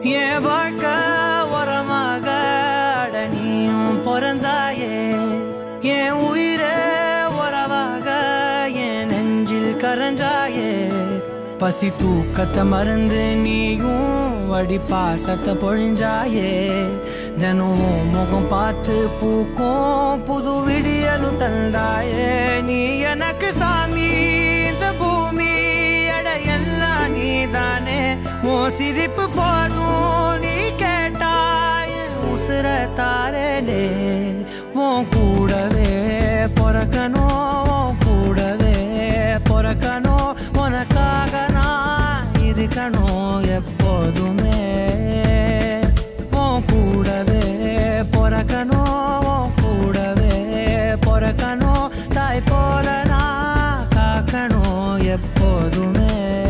என் வாழ்க்கை உரமாக அட நீயும் பிறந்தாயே என் உயிரே உறவாக என் நெஞ்சில் கரஞ்சாயே பசி தூக்கத்தை மறந்து நீயும் வடி பாசத்தை பொழிஞ்சாயே தினம் உன் முகம் பார்த்து பூக்கும் புது விடியலும் தந்தாயே நீ எனக்கு சாமி இந்த பூமி அட எல்லாம் நீதானே ஓ சிரிப்பு போதும் நீ கேட்டாய் உசுர தாரலே உன் கூடவே பிறக்கணும் உன் கூடவே பிறக்கணும் உனக்காக நான் இருக்கணும் எப்போதுமே உன் கூடவே பிறக்கணும் உன் கூடவே பிறக்கணும் தாய் போல நான் காக்கணும் எப்போதுமே